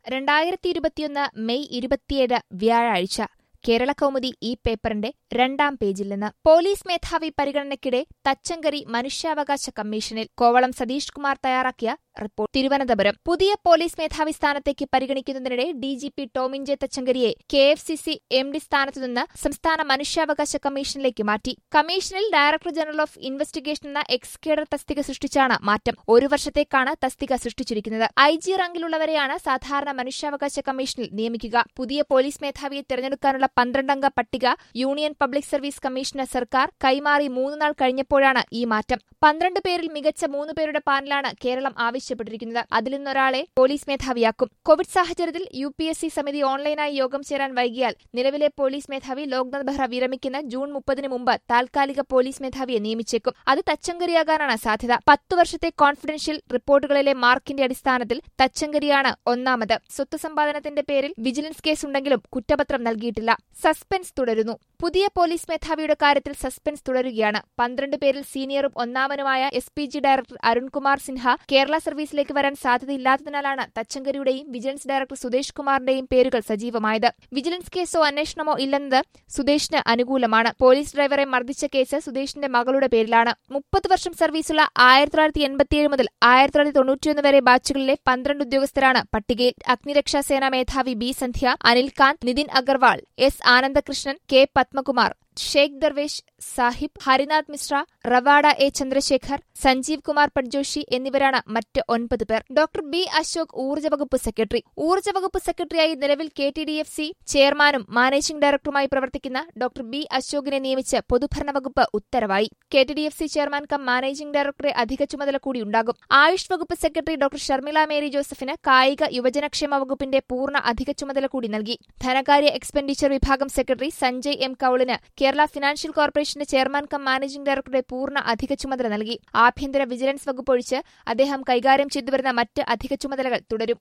രണ്ടായിരത്തി ഇരുപത്തിയൊന്ന് മെയ് ഇരുപത്തിയേഴ് വ്യാഴാഴ്ച കേരളകൗമുദി ഈ പേപ്പറിന്റെ രണ്ടാം പേജിൽ നിന്ന് പോലീസ് മേധാവി പരിഗണനയ്ക്കിടെ തച്ചങ്കരി മനുഷ്യാവകാശ കമ്മീഷനിൽ കോവളം സതീഷ് കുമാർ തയ്യാറാക്കിയ റിപ്പോർട്ട് തിരുവനന്തപുരം പുതിയ പോലീസ് മേധാവി സ്ഥാനത്തേക്ക് പരിഗണിക്കുന്നതിനിടെ ഡിജിപി ടോമിൻ ജെ തച്ചങ്കരിയെ K F C C M D സ്ഥാനത്തുനിന്ന് സംസ്ഥാന മനുഷ്യാവകാശ കമ്മീഷനിലേക്ക് മാറ്റി കമ്മീഷനിൽ ഡയറക്ടർ ജനറൽ ഓഫ് ഇൻവെസ്റ്റിഗേഷൻ എന്ന എക്സ് കേഡർ തസ്തിക സൃഷ്ടിച്ചാണ് മാറ്റം ഒരു വർഷത്തേക്കാണ് തസ്തിക സൃഷ്ടിച്ചിരിക്കുന്നത് ഐ ജി റാങ്കിലുള്ളവരെയാണ് സാധാരണ മനുഷ്യാവകാശ കമ്മീഷനിൽ നിയമിക്കുക പുതിയ പോലീസ് മേധാവിയെ തെരഞ്ഞെടുക്കാനുള്ള പന്ത്രണ്ടംഗ പട്ടിക യൂണിയൻ പബ്ലിക് സർവീസ് കമ്മീഷന് സർക്കാർ കൈമാറി മൂന്ന് നാൾ കഴിഞ്ഞപ്പോഴാണ് ഈ മാറ്റം പന്ത്രണ്ട് പേരിൽ മികച്ച മൂന്ന് പേരുടെ പാനലാണ് കേരളം ആവശ്യപ്പെട്ടിരിക്കുന്നത് അതിൽ നിന്നൊരാളെ പോലീസ് മേധാവിയാക്കും കോവിഡ് സാഹചര്യത്തിൽ യു പി എസ് സി സമിതി ഓൺലൈനായി യോഗം ചേരാൻ വൈകിയാൽ നിലവിലെ പോലീസ് മേധാവി ലോക്നാഥ് ബെഹ്റ വിരമിക്കുന്ന ജൂൺ മുപ്പതിന് മുമ്പ് താൽക്കാലിക പോലീസ് മേധാവിയെ നിയമിച്ചേക്കും അത് തച്ചങ്കരിയാകാനാണ് സാധ്യത പത്തു വർഷത്തെ കോൺഫിഡൻഷ്യൽ റിപ്പോർട്ടുകളിലെ മാർക്കിന്റെ അടിസ്ഥാനത്തിൽ തച്ചങ്കരിയാണ് ഒന്നാമത് സ്വത്ത് സമ്പാദനത്തിന്റെ പേരിൽ വിജിലൻസ് കേസുണ്ടെങ്കിലും കുറ്റപത്രം നൽകിയിട്ടില്ല സസ്പെൻസ് തുടരുന്നു പുതിയ പോലീസ് മേധാവിയുടെ കാര്യത്തിൽ സസ്പെൻസ് തുടരുകയാണ് പന്ത്രണ്ട് പേരിൽ സീനിയറും ഒന്നാമനുമായ S P G director Arunkumar Sinha Kerala സർവീസിലേക്ക് വരാൻ സാധ്യതയില്ലാത്തതിനാലാണ് തച്ചങ്കരിയുടെയും വിജിലൻസ് ഡയറക്ടർ സുദേശ് കുമാറിന്റെയും പേരുകൾ സജീവമായത് വിജിലൻസ് കേസോ അന്വേഷണമോ ഇല്ലെന്നത് സുദേശിന് അനുകൂലമാണ് പോലീസ് ഡ്രൈവറെ മർദ്ദിച്ച കേസ് സുദേശിന്റെ മകളുടെ പേരിലാണ് മുപ്പത് വർഷം സർവീസുള്ള ആയിരത്തി തൊള്ളായിരത്തി എൺപത്തിയേഴ് മുതൽ ആയിരത്തി തൊള്ളായിരത്തി തൊണ്ണൂറ്റിയൊന്ന് വരെ ബാച്ചുകളിലെ പന്ത്രണ്ട് ഉദ്യോഗസ്ഥരാണ് പട്ടികയിൽ അഗ്നിരക്ഷാസേന മേധാവി B Sandhya Anilkanth Nitin Agarwal S Anandakrishnan K Padmakumar Sheikh Darvesh Sahib Harinath Mishra Ravada A Chandrasekhar Sanjeev Kumar Patjoshi എന്നിവരാണ് മറ്റ് ഒൻപത് പേർ ഡോക്ടർ ബി അശോക് ഊർജ്ജ വകുപ്പ് സെക്രട്ടറി ഊർജ്ജ വകുപ്പ് സെക്രട്ടറിയായി നിലവിൽ K T D F C ചെയർമാനും മാനേജിംഗ് ഡയറക്ടറുമായി പ്രവർത്തിക്കുന്ന ഡോക്ടർ ബി അശോകിനെ നിയമിച്ച് പൊതുഭരണ വകുപ്പ് ഉത്തരവായി K T D F C chairman cum managing ഡയറക്ടറെ അധിക ചുമതല കൂടി ഉണ്ടാകും ആയുഷ് വകുപ്പ് സെക്രട്ടറി ഡോക്ടർ ഷർമിള മേരി ജോസഫിന് കായിക യുവജനക്ഷേമ വകുപ്പിന്റെ പൂർണ്ണ അധിക ചുമതല കൂടി നൽകി ധനകാര്യ എക്സ്പെൻഡിച്ചർ വിഭാഗം സെക്രട്ടറി സഞ്ജയ് എം കൌളിന് കേരള ഫിനാൻഷ്യൽ കോർപ്പറേഷന്റെ ചെയർമാൻ കം മാനേജിംഗ് ഡയറക്ടറുടെ പൂർണ്ണ അധിക ചുമതല നൽകി ആഭ്യന്തര വിജിലൻസ് വകുപ്പ് ഒഴിച്ച് അദ്ദേഹം കൈകാര്യം ചെയ്തുവരുന്ന മറ്റ് അധിക ചുമതലകൾ തുടരും